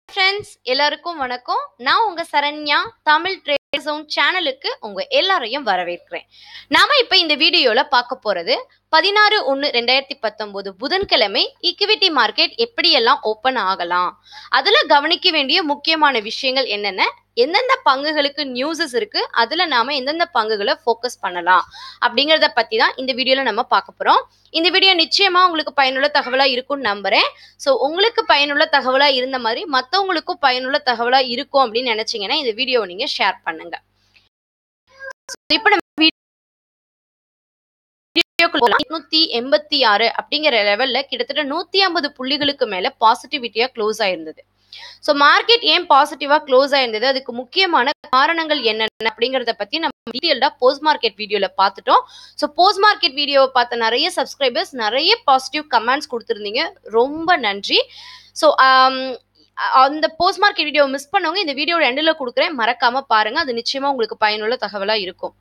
friends எல்லாருக்கும் வணக்கம் நான் உங்க சரண்யா தமிழ் ட்ரேட் ஜோன் சேனலுக்கு உங்க எல்லாரையும் வரவேற்கிறேன் நாம இப்ப இந்த வீடியோல பார்க்க போறது பதினாறு ஒன்று ரெண்டாயிரத்தி பத்தொன்பது புதன்கிழமை ஈக்விட்டி மார்க்கெட் எப்படியெல்லாம் ஓப்பன் ஆகலாம் அதுல கவனிக்க வேண்டிய முக்கியமான விஷயங்கள் என்னென்ன எந்தெந்த பங்குகளுக்கு நியூஸஸ் இருக்கு அதுல நாம எந்தெந்த பங்குகளை ஃபோக்கஸ் பண்ணலாம் அப்படிங்கறத பத்தி தான் இந்த வீடியோல நம்ம பார்க்க போறோம் இந்த வீடியோ நிச்சயமா உங்களுக்கு பயனுள்ள தகவலா இருக்கும்னு நம்புறேன் ஸோ உங்களுக்கு பயனுள்ள தகவலா இருந்த மாதிரி மற்றவங்களுக்கும் பயனுள்ள தகவலா இருக்கும் அப்படின்னு நினைச்சீங்கன்னா இந்த வீடியோவை நீங்க ஷேர் பண்ணுங்க இப்போ நம்ம நூத்தி எண்பத்தி ஆறு அப்படிங்கிற லெவல்ல கிட்டத்தட்ட நூத்தி ஐம்பது புள்ளிகளுக்கு மேல பாசிட்டிவிட்டியா க்ளோஸ் ஆயிருந்தது ஸோ மார்க்கெட் ஏன் பாசிட்டிவா க்ளோஸ் ஆயிருந்தது அதுக்கு முக்கியமான காரணங்கள் என்னென்ன அப்படிங்கறத பத்தி நம்ம டீட்டெயில்டா போஸ்ட் மார்க்கெட் வீடியோல பார்த்துட்டோம் ஸோ போஸ்ட் மார்க்கெட் வீடியோவை பார்த்த நிறைய சப்ஸ்கிரைபர்ஸ் நிறைய பாசிட்டிவ் கமெண்ட்ஸ் கொடுத்துருந்தீங்க ரொம்ப நன்றி ஸோ அந்த போஸ்ட் மார்க்கெட் வீடியோ மிஸ் பண்ணவங்க இந்த வீடியோட எண்டில் கொடுக்குறேன் மறக்காம பாருங்க அது நிச்சயமா உங்களுக்கு பயனுள்ள தகவலா இருக்கும்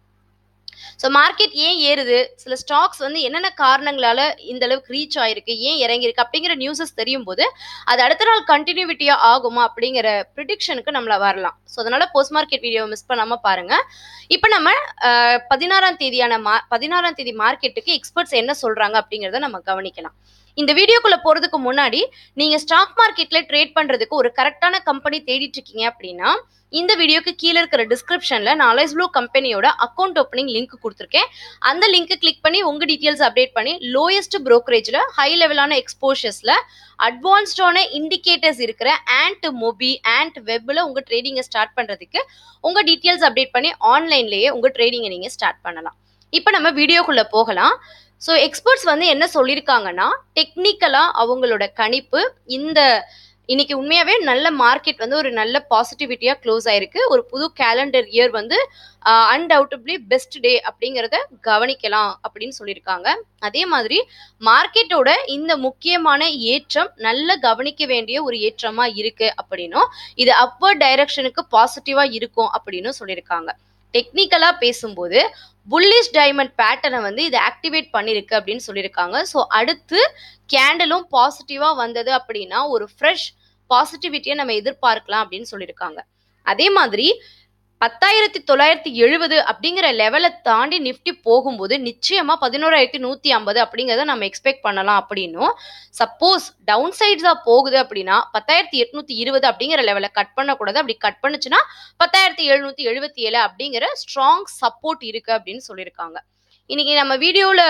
ஸோ மார்க்கெட் ஏன் ஏறுது சில ஸ்டாக்ஸ் வந்து என்னென்ன காரணங்களால இந்த அளவுக்கு ரீச் ஆயிருக்கு ஏன் இறங்கியிருக்கு அப்படிங்கிற நியூஸஸ் தெரியும் போது அது அடுத்த நாள் கண்டினியூவிட்டியா ஆகுமா அப்படிங்கிற ப்ரிடிக்ஷனுக்கு நம்மள வரலாம் ஸோ அதனால போஸ்ட் மார்க்கெட் வீடியோ மிஸ் பண்ணாம பாருங்க இப்போ நம்ம அஹ், பதினாறாம் தேதியான மா பதினாறாம் தேதி மார்க்கெட்டுக்கு எக்ஸ்பர்ட்ஸ் என்ன சொல்றாங்க அப்படிங்கிறத நம்ம கவனிக்கலாம் இந்த வீடியோக்குள்ள போறதுக்கு முன்னாடி நீங்க ஸ்டாக் மார்க்கெட்ல ட்ரேட் பண்றதுக்கு ஒரு கரெக்டான கம்பெனி தேடிட்டு இருக்கீங்க அப்படின்னா இந்த வீடியோக்கு கீழே இருக்கிற டிஸ்கிரிப்ஷன்ல நான் அலைஸ் ப்ளூ கம்பெனியோட அக்கௌண்ட் ஓப்பனிங் லிங்க் கொடுத்துருக்கேன் அந்த லிங்க் கிளிக் பண்ணி உங்க டீட்டெயில்ஸ் அப்டேட் பண்ணி லோயஸ்ட் brokerage-ல ஹை லெவலான எக்ஸ்போஷர்ஸ்ல அட்வான்ஸ்டான இண்டிகேட்டர்ஸ் இருக்கிற ஆண்ட் மொபி ஆண்ட் வெப்ல உங்க ட்ரேடிங்கை ஸ்டார்ட் பண்றதுக்கு உங்க டீட்டெயில்ஸ் அப்டேட் பண்ணி ஆன்லைன்லயே உங்க ட்ரேடிங்கை நீங்க ஸ்டார்ட் பண்ணலாம் இப்போ நம்ம வீடியோக்குள்ள போகலாம் ஸோ எக்ஸ்பர்ட்ஸ் வந்து என்ன சொல்லியிருக்காங்கன்னா டெக்னிக்கலா அவங்களோட கணிப்பு இந்த இன்னைக்கு உண்மையாவே நல்ல மார்க்கெட் வந்து ஒரு நல்ல பாசிட்டிவிட்டியா க்ளோஸ் ஆயிருக்கு ஒரு புது கேலண்டர் இயர் வந்து அன்டவுட்டபிளி பெஸ்ட் டே அப்படிங்கிறத கவனிக்கலாம் அப்படின்னு சொல்லியிருக்காங்க அதே மாதிரி மார்க்கெட்டோட இந்த முக்கியமான ஏற்றம் நல்ல கவனிக்க வேண்டிய ஒரு ஏற்றமா இருக்கு அப்படின்னும் இது அப்வர்ட் டைரக்ஷனுக்கு பாசிட்டிவா இருக்கும் அப்படின்னு சொல்லியிருக்காங்க டெக்னிக்கலா பேசும்போது புல்லிஷ் டைமண்ட் பேட்டர்னை வந்து இது ஆக்டிவேட் பண்ணிருக்கு அப்படின்னு சொல்லியிருக்காங்க ஸோ அடுத்து கேண்டலும் பாசிட்டிவா வந்தது அப்படின்னா ஒரு ஃப்ரெஷ் பாசிட்டிவிட்டியை நம்ம எதிர்பார்க்கலாம் அப்படின்னு சொல்லியிருக்காங்க அதே மாதிரி பத்தாயிரத்தி தொள்ளாயிரத்தி எழுபது அப்படிங்கிற லெவலை தாண்டி நிஃப்டி போகும்போது நிச்சயமா பதினோராயிரத்தி நூத்தி ஐம்பது அப்படிங்கிறத நம்ம எக்ஸ்பெக்ட் பண்ணலாம் அப்படின்னும் சப்போஸ் டவுன் சைட்ஸா போகுது அப்படின்னா பத்தாயிரத்தி எட்நூத்தி இருபது அப்படிங்கிற லெவலை கட் பண்ணக்கூடாது அப்படி கட் பண்ணுச்சுன்னா பத்தாயிரத்தி எழுநூத்தி எழுபத்தி ஏழு அப்படிங்கிற ஸ்ட்ராங் சப்போர்ட் இருக்கு அப்படின்னு சொல்லியிருக்காங்க இன்னைக்கு நம்ம வீடியோல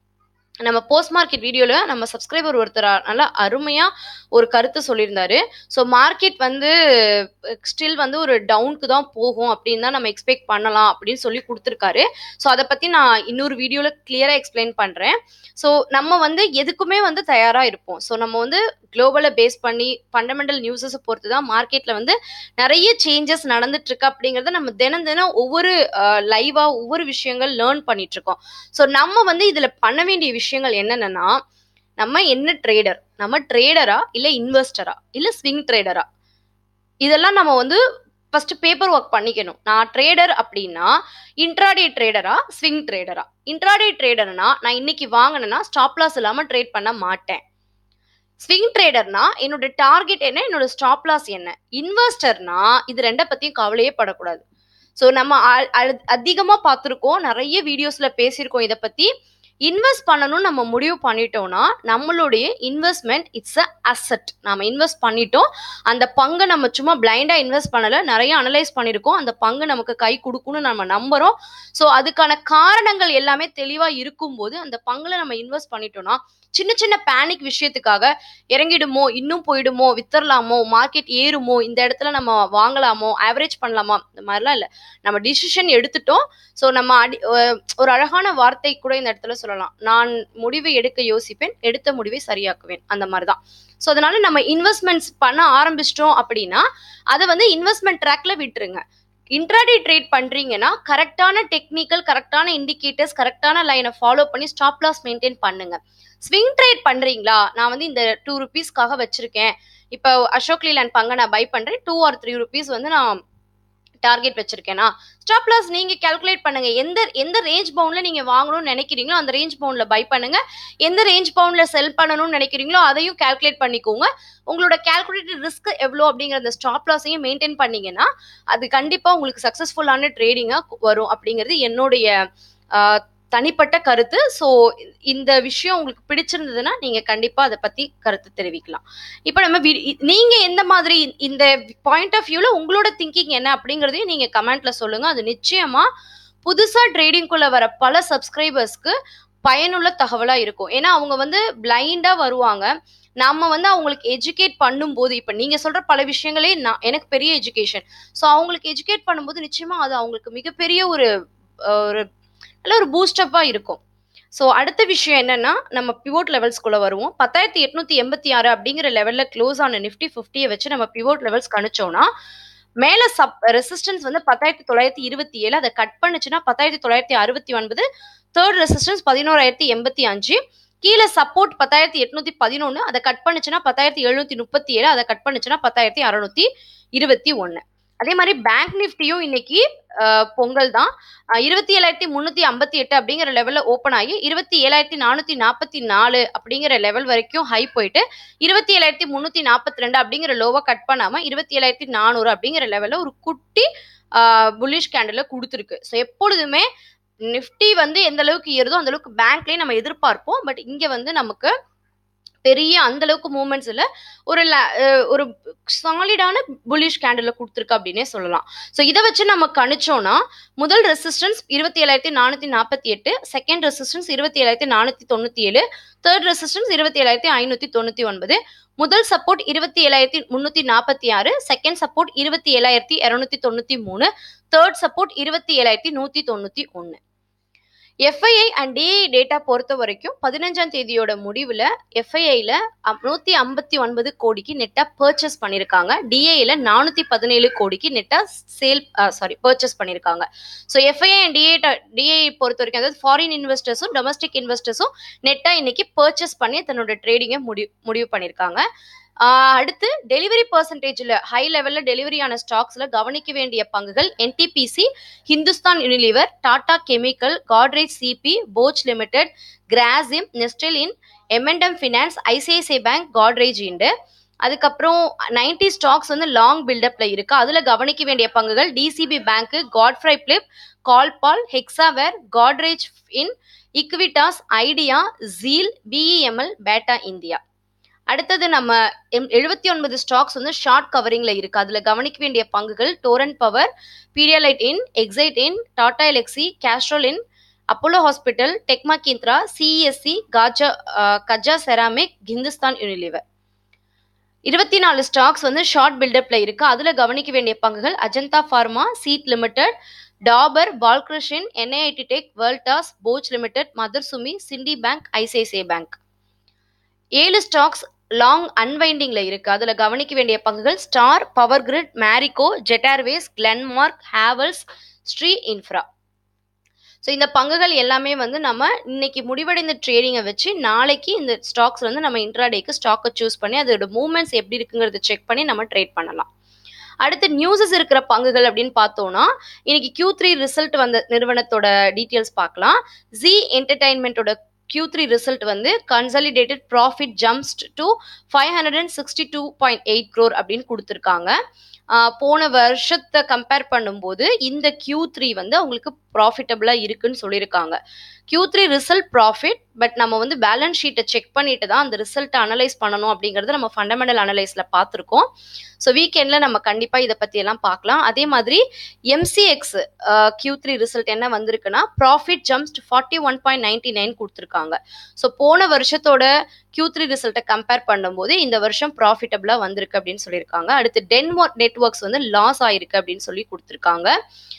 நம்ம போஸ்ட் மார்க்கெட் வீடியோல நம்ம சப்ஸ்கிரைபர் ஒருத்தர் நல்லா அருமையா ஒரு கருத்து சொல்லியிருந்தாரு ஸோ மார்க்கெட் வந்து ஸ்டில் வந்து ஒரு டவுனுக்கு தான் போகும் அப்படின்னு தான் நம்ம எக்ஸ்பெக்ட் பண்ணலாம் அப்படின்னு சொல்லி கொடுத்துருக்காரு ஸோ அதை பத்தி நான் இன்னொரு வீடியோல கிளியரா எக்ஸ்பிளைன் பண்றேன் ஸோ நம்ம வந்து எதுக்குமே வந்து தயாரா இருப்போம் ஸோ நம்ம வந்து குளோபலை பேஸ் பண்ணி ஃபண்டமெண்டல் நியூஸஸை பொறுத்து தான் மார்க்கெட்ல வந்து நிறைய சேஞ்சஸ் நடந்துட்டு இருக்கு அப்படிங்கறத நம்ம தினம் தினம் ஒவ்வொரு லைவா ஒவ்வொரு விஷயங்கள் லேர்ன் பண்ணிட்டு இருக்கோம் ஸோ நம்ம வந்து இதுல பண்ண வேண்டிய விஷயங்கள் என்னென்னா நம்ம என்ன ட்ரேடர் நம்ம ட்ரேடரா இல்ல இன்வெஸ்டரா இல்ல ஸ்விங் ட்ரேடரா இதெல்லாம் நம்ம வந்து ஃபர்ஸ்ட் பேப்பர் ஒர்க் பண்ணிக்கணும் நான் ட்ரேடர் அப்படின்னா இன்ட்ராடே ட்ரேடரா ஸ்விங் ட்ரேடரா இன்ட்ராடே ட்ரேடர்னா நான் இன்னைக்கு வாங்கினேன்னா ஸ்டாப் லாஸ் இல்லாம ட்ரேட் பண்ண மாட்டேன் ஸ்விங் ட்ரேடர்னா என்னோட டார்கெட் என்ன என்னோட ஸ்டாப் லாஸ் என்ன இன்வெஸ்டர்னா இது ரெண்டை பத்தியும் கவலையே படக்கூடாது ஸோ நம்ம அ- அ- அதிகமா பார்த்துருக்கோம் நிறைய வீடியோஸ்ல பேசியிருக்கோம் இதை பத்தி இன்வெஸ்ட் பண்ணணும்னு நம்ம முடிவு பண்ணிட்டோம்னா நம்மளுடைய இன்வெஸ்ட்மெண்ட் இட்ஸ் அ அசட் நாம இன்வெஸ்ட் பண்ணிட்டோம் அந்த பங்கை நம்ம சும்மா பிளைண்டா இன்வெஸ்ட் பண்ணல நிறைய அனலைஸ் பண்ணியிருக்கோம் அந்த பங்கு நமக்கு கை கொடுக்கும்னு நம்ம நம்புறோம் ஸோ அதுக்கான காரணங்கள் எல்லாமே தெளிவா இருக்கும்போது அந்த பங்குல நம்ம இன்வெஸ்ட் பண்ணிட்டோம்னா சின்ன சின்ன பேனிக் விஷயத்துக்காக இறங்கிடுமோ இன்னும் போயிடுமோ வித்தரலாமோ மார்க்கெட் ஏறுமோ இந்த இடத்துல நம்ம வாங்கலாமோ ஆவரேஜ் பண்ணலாமா இந்த மாதிரிலாம் இல்லை நம்ம டிசிஷன் எடுத்துட்டோம் ஸோ நம்ம அடி அஹ் ஒரு அழகான வார்த்தை கூட இந்த இடத்துல சொல்லலாம் நான் முடிவை எடுக்க யோசிப்பேன் எடுத்த முடிவை சரியாக்குவேன் அந்த மாதிரி தான் ஸோ அதனால நம்ம இன்வெஸ்ட்மெண்ட்ஸ் பண்ண ஆரம்பிச்சிட்டோம் அப்படின்னா அதை வந்து இன்வெஸ்ட்மெண்ட் ட்ராக்ல விட்டுருங்க இன்ட்ராடே ட்ரேட் பண்றீங்கன்னா கரெக்டான டெக்னிக்கல் கரெக்டான இண்டிகேட்டர்ஸ் கரெக்டான லைனை ஃபாலோ பண்ணி ஸ்டாப் லாஸ் மெயின்டைன் பண்ணுங்க ஸ்விங் ட்ரேட் பண்றீங்களா நான் வந்து இந்த டூ ருபீஸ்க்காக வச்சிருக்கேன் இப்போ அசோக் லீலாண்ட் பங்கை நான் பை பண்றேன் டூ ஆர் த்ரீ ருபீஸ் வந்து நான் டார்கெட் வச்சிருக்கேனா ஸ்டாப் லாஸ் நீங்க கால்குலேட் பண்ணுங்க எந்த எந்த ரேஞ்ச் பவுண்ட்ல நீங்க வாங்கணும்னு நினைக்கிறீங்களோ அந்த ரேஞ்ச் பவுண்ட்ல பை பண்ணுங்க எந்த ரேஞ்ச் பவுண்ட்ல செல் பண்ணணும்னு நினைக்கிறீங்களோ அதையும் கால்குலேட் பண்ணிக்கோங்க உங்களோட கால்குலேட்டட் ரிஸ்க் எவ்வளோ அப்படிங்கிற அந்த ஸ்டாப் லாஸையும் மெயின்டைன் பண்ணீங்கன்னா அது கண்டிப்பா உங்களுக்கு சக்சஸ்ஃபுல்லான ட்ரேடிங்கா வரும் அப்படிங்கிறது என்னுடைய ஆஹ், தனிப்பட்ட கருத்து ஸோ இந்த விஷயம் உங்களுக்கு பிடிச்சிருந்ததுன்னா நீங்க கண்டிப்பா அதை பத்தி கருத்து தெரிவிக்கலாம் இப்போ நம்ம வி- இ- நீங்க எந்த மாதிரி இந்த பாயிண்ட் ஆஃப் வியூல உங்களோட திங்கிங் என்ன அப்படிங்கறதையும் நீங்க கமெண்ட்ல சொல்லுங்க அது நிச்சயமா புதுசா ட்ரேடிங்குள்ள வர பல சப்ஸ்கிரைபர்ஸ்க்கு பயனுள்ள தகவலா இருக்கும் ஏன்னா அவங்க வந்து பிளைண்டா வருவாங்க நம்ம வந்து அவங்களுக்கு எஜுகேட் பண்ணும்போது இப்ப நீங்க சொல்ற பல விஷயங்களே நான் எனக்கு பெரிய எஜுகேஷன் ஸோ அவங்களுக்கு எஜுகேட் பண்ணும்போது நிச்சயமா அது அவங்களுக்கு மிகப்பெரிய ஒரு அஹ், ஒரு நல்ல ஒரு பூஸ்டப்பா இருக்கும் ஸோ அடுத்த விஷயம் என்னன்னா நம்ம பிவோட் லெவல்ஸ்குள்ள வருவோம் பத்தாயிரத்தி எட்நூத்தி எண்பத்தி ஆறு அப்படிங்கிற லெவல்ல க்ளோஸ் ஆன நிஃப்டி ஃபிஃப்டியை வச்சு நம்ம பிவோட் லெவல்ஸ் கணிச்சோம்னா மேல சப் ரெசிஸ்டன்ஸ் வந்து பத்தாயிரத்தி தொள்ளாயிரத்தி இருபத்தி ஏழு அதை கட் பண்ணுச்சுன்னா பத்தாயிரத்தி தொள்ளாயிரத்தி அறுபத்தி ஒன்பது தேர்ட் ரெசிஸ்டன்ஸ் பதினோராயிரத்தி எண்பத்தி அஞ்சு கீழே சப்போர்ட் பத்தாயிரத்தி எட்நூத்தி பதினொன்று அதை கட் பண்ணுச்சுன்னா பத்தாயிரத்தி எழுநூத்தி முப்பத்தி ஏழு அதை கட் பண்ணுச்சுன்னா பத்தாயிரத்தி அறுநூத்தி இருபத்தி ஒன்று அதே மாதிரி பேங்க் நிஃப்டியும் இன்னைக்கு அஹ், பொங்கல் தான் அஹ், இருபத்தி ஏழாயிரத்தி முந்நூற்றி ஐம்பத்தி எட்டு அப்படிங்கிற லெவலில் ஓப்பன் ஆகி இருபத்தி ஏழாயிரத்தி நானூற்றி நாற்பத்தி நாலு அப்படிங்கிற லெவல் வரைக்கும் ஹை போயிட்டு இருபத்தி ஏழாயிரத்தி முந்நூற்றி நாற்பத்தி ரெண்டு அப்படிங்கிற லோவை கட் பண்ணாமல் இருபத்தி ஏழாயிரத்தி நானூறு அப்படிங்கிற லெவலில் ஒரு குட்டி புல்லிஷ் கேண்டில் கொடுத்துருக்கு ஸோ எப்பொழுதுமே நிஃப்டி வந்து எந்த அளவுக்கு ஏறுதோ அந்த அளவுக்கு பேங்க்லயே நம்ம எதிர்பார்ப்போம் பட் இங்க வந்து நமக்கு பெரிய அந்த அளவுக்கு மூமெண்ட்ஸ் இல்ல ஒரு la- அஹ் ஒரு சாலிடான புல்லிஷ் கேண்டில் கொடுத்துருக்கு அப்படின்னே சொல்லலாம் ஸோ இதை வச்சு நம்ம கணிச்சோம்னா முதல் ரெசிஸ்டன்ஸ் இருபத்தி ஏழாயிரத்தி நானூத்தி நாற்பத்தி எட்டு செகண்ட் ரெசிஸ்டன்ஸ் இருபத்தி ஏழாயிரத்தி நானூத்தி தொண்ணூத்தி ஏழு தேர்ட் ரெசிஸ்டன்ஸ் இருபத்தி ஏழாயிரத்தி ஐநூத்தி தொண்ணூத்தி ஒன்பது முதல் சப்போர்ட் இருபத்தி ஏழாயிரத்தி முன்னூத்தி நாற்பத்தி ஆறு செகண்ட் சப்போர்ட் இருபத்தி ஏழாயிரத்தி இருநூத்தி தொண்ணூத்தி மூணு தேர்ட் சப்போர்ட் இருபத்தி ஏழாயிரத்தி நூத்தி தொண்ணூத்தி ஒன்னு எஃப்ஐஐ அண்ட் டிஐ டேட்டா பொறுத்த வரைக்கும் பதினஞ்சாம் தேதியோட முடிவில் எஃப்ஐஐல நூற்றி ஐம்பத்தி ஒன்பது கோடிக்கு நெட்டாக பர்ச்சேஸ் பண்ணியிருக்காங்க டிஐல நானூற்றி பதினேழு கோடிக்கு நெட்டாக சேல் சாரி பர்ச்சேஸ் பண்ணியிருக்காங்க so FII and DII DII பொறுத்த வரைக்கும் அதாவது ஃபாரின் இன்வெஸ்டர்ஸும் டொமஸ்டிக் இன்வெஸ்டர்ஸும் நெட்டாக இன்னைக்கு பர்ச்சேஸ் பண்ணி தன்னோட ட்ரேடிங்கை முடிவு முடிவு பண்ணியிருக்காங்க ஆஹ் அடுத்து டெலிவரி பர்சன்டேஜில் ஹை லெவலில் டெலிவரியான ஸ்டாக்ஸில் கவனிக்க வேண்டிய பங்குகள் NTPC Hindustan Unilever Tata chemical Godrej CP Bosch limited Grasim நெஸ்டலின் எம்என்டம் finance ICICI bank Godrej Ind அதுக்கப்புறம் 90 ஸ்டாக்ஸ் வந்து லாங் பில்டப்ல இருக்கு அதுல கவனிக்க வேண்டிய பங்குகள் டிசிபி பேங்க் காட்ஃப்ரை பிளிப் கால்பால் Hexaware Godrej Ind Equitas Idea ZEEL BEML Bata India அடுத்தது நம்ம எழுபத்தி ஒன்பது ஸ்டாக்ஸ் வந்து ஷார்ட் கவரிங்ல இருக்கு அதுல கவனிக்க வேண்டிய பங்குகள் Torrent power Pidilite Ind Exide Ind Tata Elxsi Castrol Ind Apollo hospital டெக்மா கிந்த்ரா சிஎஸ்சி காஜா அஹ், கஜா செராமிக் ஹிந்துஸ்தான் யூனிலிவர் இருபத்தி நாலு ஸ்டாக்ஸ் வந்து ஷார்ட் பில்டப்ல இருக்கு அதுல கவனிக்க வேண்டிய பங்குகள் Ajanta pharma CEAT limited Dabur Balkrishnan NIIT tech Voltas Bosch limited மதர்சுமி சிண்டி பேங்க் ஐசிஐசிஐ பேங்க் ஏழு ஸ்டாக்ஸ் லாங் அன்வைண்டிங்ல இருக்கு அதுல கவனிக்க வேண்டிய பங்குகள் star power grid Marico jet airways Glenmark Havells Shree infra so இந்த பங்குகள் எல்லாமே வந்து நம்ம இன்னைக்கு முடிவடைந்த ட்ரேடிங்கை வச்சு நாளைக்கு இந்த ஸ்டாக்ஸ் வந்து நம்ம இன்ட்ராடேக்கு ஸ்டாக்கை சூஸ் பண்ணி அதோட மூவ்மெண்ட்ஸ் எப்படி இருக்குங்கிறத செக் பண்ணி நம்ம ட்ரேட் பண்ணலாம் அடுத்து நியூஸஸ் இருக்கிற பங்குகள் அப்படின்னு பார்த்தோம்னா இன்னைக்கு Q3 த்ரீ ரிசல்ட் வந்த நிறுவனத்தோட டீட்டெயில்ஸ் பார்க்கலாம் ஜி என்டர்டைன்மெண்ட்டோட Q3 த்ரீ ரிசல்ட் வந்து consolidated profit jumped to five hundred and sixty two point eight crore அப்படின்னு கொடுத்துருக்காங்க ஆஹ் போன வருஷத்தை கம்பேர் பண்ணும்போது இந்த Q3 த்ரீ வந்து அவங்களுக்கு ப்ராஃபிட்டபிளாக இருக்குன்னு சொல்லியிருக்காங்க Q3 three result profit but நம்ம வந்து பேலன்ஸ் ஷீட்டை செக் பண்ணிட்டு தான் அந்த ரிசல்ட்டை அனலைஸ் பண்ணணும் அப்படிங்கறத நம்ம ஃபண்டமெண்டல் அனலைஸில் பார்த்துருக்கோம் ஸோ வீக்கெண்டில் நம்ம கண்டிப்பாக இதை பற்றி எல்லாம் பார்க்கலாம் அதே மாதிரி எம்சிஎக்ஸ் Q3 த்ரீ ரிசல்ட் என்ன வந்திருக்குன்னா profit jumped forty one point ninety nine கொடுத்துருக்காங்க ஸோ போன வருஷத்தோட Q3 த்ரீ ரிசல்ட்டை கம்பேர் பண்ணும்போது இந்த வருஷம் ப்ராஃபிட்டபிளாக வந்திருக்கு அப்படின்னு சொல்லியிருக்காங்க அடுத்து டென்மார்க் நெட்ஒர்க்ஸ் வந்து லாஸ் ஆயிருக்கு அப்படின்னு சொல்லி கொடுத்துருக்காங்க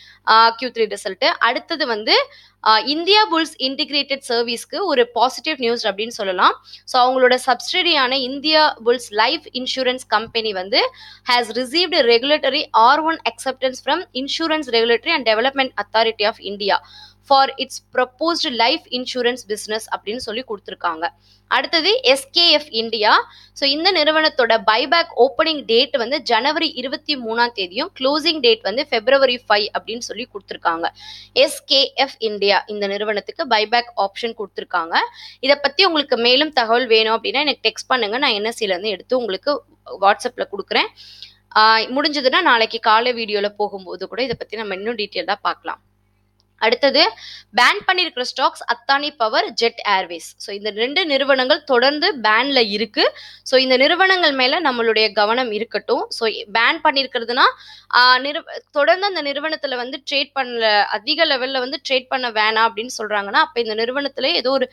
Q3 த்ரீ ரிசல்ட்டு அடுத்தது வந்து ஆஹ் இந்தியா புல்ஸ் இன்டிகிரேட்டட் சர்வீஸ்க்கு ஒரு பாசிட்டிவ் நியூஸ் அப்படின்னு சொல்லலாம் ஸோ அவங்களோட சப்சிடரியான Indiabulls life insurance company வந்து has received regulatory R one acceptance from insurance regulatory and development authority of India for its proposed life insurance business அப்படின்னு சொல்லி கொடுத்துருக்காங்க அடுத்தது எஸ்கேஎஃப் இந்தியா ஸோ இந்த நிறுவனத்தோட பைபேக் ஓப்பனிங் டேட் வந்து ஜனவரி இருபத்தி மூணாம் தேதியும் க்ளோசிங் டேட் வந்து பிப்ரவரி ஃபைவ் அப்படின்னு சொல்லி கொடுத்துருக்காங்க எஸ்கேஎஃப் இந்தியா இந்த நிறுவனத்துக்கு பைபேக் ஆப்ஷன் கொடுத்துருக்காங்க இதை பற்றி உங்களுக்கு மேலும் தகவல் வேணும் அப்படின்னா எனக்கு டெக்ஸ்ட் பண்ணுங்க நான் என்எஸ்சிலேருந்து எடுத்து உங்களுக்கு வாட்ஸ்அப்பில் கொடுக்குறேன் முடிஞ்சதுன்னா நாளைக்கு காலை வீடியோவில் போகும்போது கூட இதை பற்றி நம்ம இன்னும் டீட்டெயிலாக பார்க்கலாம் அடுத்தது பேன் பண்ணியிருக்கிற stocks Adani power jet airways so இந்த ரெண்டு நிறுவனங்கள் தொடர்ந்து பேன்ல இருக்கு ஸோ இந்த நிறுவனங்கள் மேல நம்மளுடைய கவனம் இருக்கட்டும் ஸோ பேன் பண்ணியிருக்கிறதுனா நிறு தொடர்ந்து அந்த நிறுவனத்துல வந்து ட்ரேட் பண்ணல அதிக லெவல்ல வந்து ட்ரேட் பண்ண வேணாம் அப்படின்னு சொல்றாங்கன்னா அப்ப இந்த நிறுவனத்துல ஏதோ ஒரு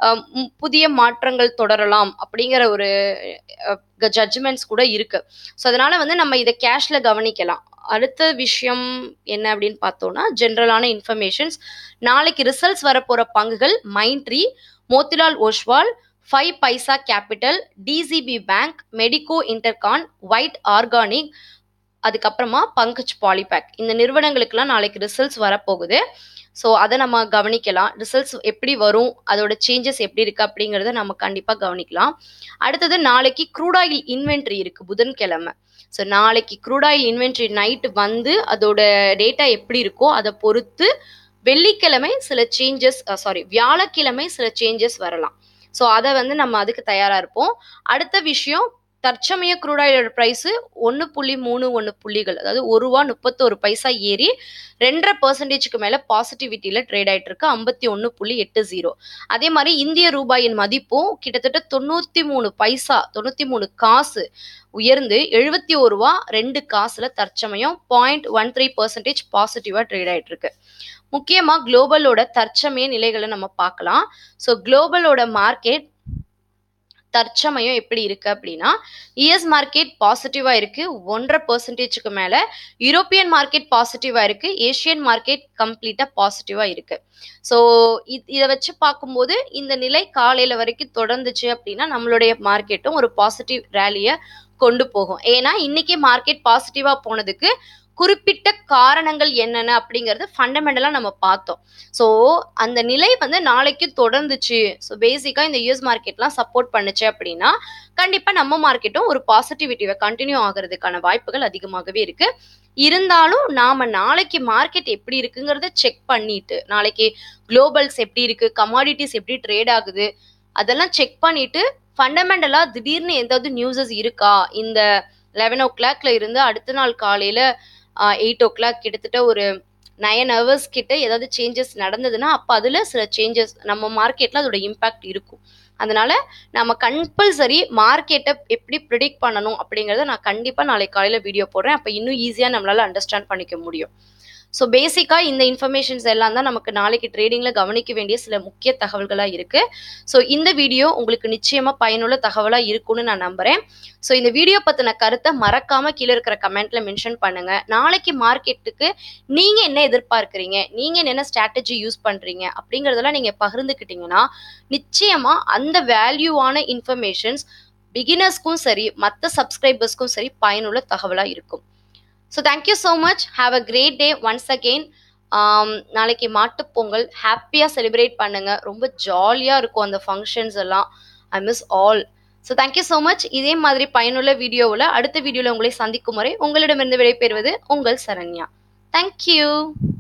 புதிய மாற்றங்கள் தொடரலாம் அப்படிங்கிற ஒரு ஜட்ஜ்மெண்ட்ஸ் கூட இருக்கு ஸோ அதனால வந்து நம்ம இதை கேஷ்ல கவனிக்கலாம் அடுத்த விஷயம் என்ன அப்படின்னு பார்த்தோம்னா ஜென்ரலான இன்ஃபர்மேஷன்ஸ் நாளைக்கு ரிசல்ட்ஸ் வரப்போகிற பங்குகள் Mindtree Motilal Oswal five paisa capital DCB bank medico இன்டர்கான் ஒயிட் ஆர்கானிக் அதுக்கப்புறமா பங்கஜ் பாலிபேக் இந்த நிறுவனங்களுக்கெல்லாம் நாளைக்கு ரிசல்ட்ஸ் வரப்போகுது ஸோ அதை நம்ம கவனிக்கலாம் ரிசல்ட்ஸ் எப்படி வரும் அதோட சேஞ்சஸ் எப்படி இருக்கு அப்படிங்கிறத நம்ம கண்டிப்பாக கவனிக்கலாம் அடுத்தது நாளைக்கு க்ரூடாயில் இன்வென்ட்ரி இருக்கு புதன்கிழமை ஸோ நாளைக்கு க்ரூடாயில் இன்வென்ட்ரி நைட்டு வந்து அதோட டேட்டா எப்படி இருக்கோ அதை பொறுத்து வெள்ளிக்கிழமை சில சேஞ்சஸ் சாரி வியாழக்கிழமை சில சேஞ்சஸ் வரலாம் ஸோ அதை வந்து நம்ம அதுக்கு தயாராக இருப்போம் அடுத்த விஷயம் தற்சமய குரூடாயிலோட ப்ரைஸு ஒன்று புள்ளி மூணு ஒன்று புள்ளிகள் அதாவது ஒரு ரூபா முப்பத்தோரு பைசா ஏறி ரெண்டரை பர்சன்டேஜ்க்கு மேலே பாசிட்டிவிட்டியில் ட்ரேட் ஆகிட்டு இருக்கு ஐம்பத்தி ஒன்று புள்ளி எட்டு ஜீரோ அதே மாதிரி இந்திய ரூபாயின் மதிப்பும் கிட்டத்தட்ட தொண்ணூற்றி மூணு பைசா தொண்ணூற்றி மூணு காசு உயர்ந்து எழுபத்தி ஒரு ரூபா ரெண்டு காசுல தற்சமயம் பாயிண்ட் ஒன் த்ரீ பர்சன்டேஜ் பாசிட்டிவாக ட்ரேட் ஆகிட்டு இருக்கு முக்கியமாக குளோபலோட தற்சமய நிலைகளை நம்ம பார்க்கலாம் ஸோ குளோபலோட மார்க்கெட் தற்சமயம் எப்படி இருக்கு அப்படின்னா யுஎஸ் மார்க்கெட் பாசிட்டிவா இருக்கு ஒன்றரை பர்சன்டேஜுக்கு மேல யூரோப்பியன் மார்க்கெட் பாசிட்டிவா இருக்கு ஏஷியன் மார்க்கெட் கம்ப்ளீட்டா பாசிட்டிவா இருக்கு ஸோ இதை வச்சு பார்க்கும்போது இந்த நிலை காலையில வரைக்கும் தொடர்ந்துச்சு அப்படின்னா நம்மளுடைய மார்க்கெட்டும் ஒரு பாசிட்டிவ் ரேலியை கொண்டு போகும் ஏன்னா இன்னைக்கு மார்க்கெட் பாசிட்டிவா போனதுக்கு குறிப்பிட்ட காரணங்கள் என்னென்ன அப்படிங்கிறது ஃபண்டமெண்டலாக நம்ம பார்த்தோம் ஸோ அந்த நிலை வந்து நாளைக்கு தொடர்ந்துச்சு ஸோ பேசிக்காக இந்த யூஎஸ் மார்க்கெட்லாம் சப்போர்ட் பண்ணுச்சு அப்படின்னா கண்டிப்பாக நம்ம மார்க்கெட்டும் ஒரு பாசிட்டிவிட்டியை கண்டினியூ ஆகிறதுக்கான வாய்ப்புகள் அதிகமாகவே இருக்கு இருந்தாலும் நாம நாளைக்கு மார்க்கெட் எப்படி இருக்குங்கிறத செக் பண்ணிட்டு நாளைக்கு குளோபல்ஸ் எப்படி இருக்கு கமாடிட்டிஸ் எப்படி ட்ரேட் ஆகுது அதெல்லாம் செக் பண்ணிட்டு ஃபண்டமெண்டலா திடீர்னு எதாவது நியூஸஸ் இருக்கா இந்த லெவன் ஓ கிளாக்ல இருந்து அடுத்த நாள் காலையில எயிட் ஓ கிளாக் கிட்டத்தட்ட ஒரு நைன் ஹவர்ஸ் கிட்ட ஏதாவது சேஞ்சஸ் நடந்ததுன்னா அப்போ அதில் சில சேஞ்சஸ் நம்ம மார்க்கெட்டில் அதோட இம்பேக்ட் இருக்கும் அதனால நம்ம கம்பல்சரி மார்க்கெட்டை எப்படி ப்ரிடிக்ட் பண்ணணும் அப்படிங்கிறத நான் கண்டிப்பாக நாளைக்கு காலையில் வீடியோ போடுறேன் அப்போ இன்னும் ஈஸியாக நம்மளால அண்டர்ஸ்டாண்ட் பண்ணிக்க முடியும் ஸோ பேசிக்காக இந்த இன்ஃபர்மேஷன்ஸ் எல்லாம் தான் நமக்கு நாளைக்கு ட்ரேடிங்கில் கவனிக்க வேண்டிய சில முக்கிய தகவல்களாக இருக்குது ஸோ இந்த வீடியோ உங்களுக்கு நிச்சயமாக பயனுள்ள தகவலாக இருக்கும்னு நான் நம்புகிறேன் ஸோ இந்த வீடியோ பற்றின கருத்தை மறக்காமல் கீழே இருக்கிற கமெண்ட்ல மென்ஷன் பண்ணுங்கள் நாளைக்கு மார்க்கெட்டுக்கு நீங்கள் என்ன எதிர்பார்க்குறீங்க நீங்கள் என்ன ஸ்ட்ராட்டஜி யூஸ் பண்ணுறீங்க அப்படிங்கிறதெல்லாம் நீங்கள் பகிர்ந்துக்கிட்டீங்கன்னா நிச்சயமாக அந்த வேல்யூவான இன்ஃபர்மேஷன்ஸ் பிகினர்ஸ்க்கும் சரி மற்ற சப்ஸ்கிரைபர்ஸ்க்கும் சரி பயனுள்ள தகவலாக இருக்கும் so thank you so much have a great day once again நாளைக்கு மாட்டுப் பொங்கல் ஹாப்பியாக செலிப்ரேட் பண்ணுங்க ரொம்ப ஜாலியாக இருக்கும் அந்த ஃபங்க்ஷன்ஸ் எல்லாம் I miss all so thank you so much இதே மாதிரி பயனுள்ள வீடியோவில் அடுத்த வீடியோவில் உங்களை சந்திக்கும் வரை உங்களிடமிருந்து விடைபெறுவது உங்கள் சரண்யா தேங்க்யூ